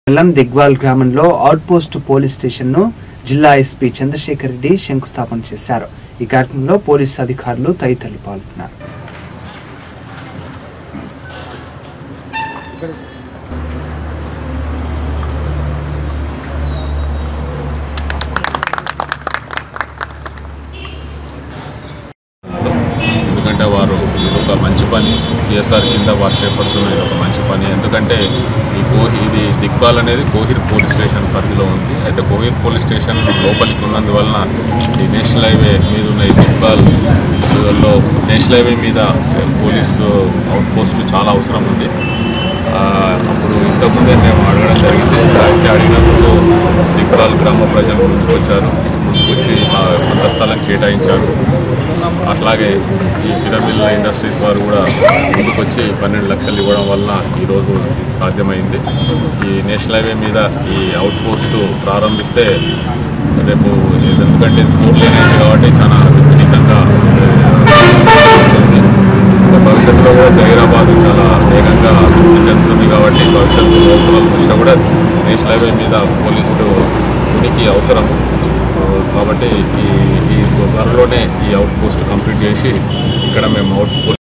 మండలం దిగ్వాల్ గ్రామంలో out post police station ను జిల్లా ఎస్పీ చంద్రశేఖర్ రెడ్డి శంకుస్థాపన చేశారు ఈ కార్యక్రమంలో పోలీసు అధికారులు తదితరులు పాల్గొన్నారు ఎందుకంటే వారు ఇది ఒక మంచి పని సిఎస్ఆర్ కింద వారు చేపడుతున్న ఇది ఒక మంచి పని ఎందుకంటే ఈ కోహి ఇది దిగ్బాల్ అనేది కోహిర్ పోలీస్ స్టేషన్ పరిధిలో ఉంది అయితే కోహిర్ పోలీస్ స్టేషన్ లోపలికి ఉన్నందువలన ఈ నేషనల్ హైవే మీద ఉన్న ఈ దిగ్బాల్ లో నేషనల్ హైవే మీద పోలీసు అవుట్ పోస్ట్ చాలా అవసరం ఉంది ఆ, అప్పుడు ఇంతకుముందే మేము అడగడం జరిగింది అయితే అడిగినప్పుడు దిగ్బాల్ గ్రామ ప్రజలు ముందుకొచ్చారు ముందుకొచ్చి ఆ, కొంత స్థలం కేటాయించారు అట్లాగే ఈ పిరమిల్ ఇండస్ట్రీస్ వారు కూడా ముందుకొచ్చి పన్నెండు లక్షలు ఇవ్వడం వలన ఈరోజు ఇది సాధ్యమైంది ఈ నేషనల్ హైవే మీద ఈ అవుట్ పోస్ట్ ప్రారంభిస్తే రేపు ఇది ఎందుకంటే ఫోర్ లేన్ అయింది కాబట్టి చాలా విపరీతంగా ఇంకా భవిష్యత్తులో కూడా జహీరాబాద్ చాలా వేగంగా అభివృద్ధి చెందుతుంది కాబట్టి భవిష్యత్తు అవసరాల దృష్ట్యా కూడా నేషనల్ హైవే మీద పోలీసు ఉనికి అవసరం కాబట్టి ఈ ఈ త్వరలోనే ఈ అవుట్ పోస్ట్ కంప్లీట్ చేసి ఇక్కడ మేము అవుట్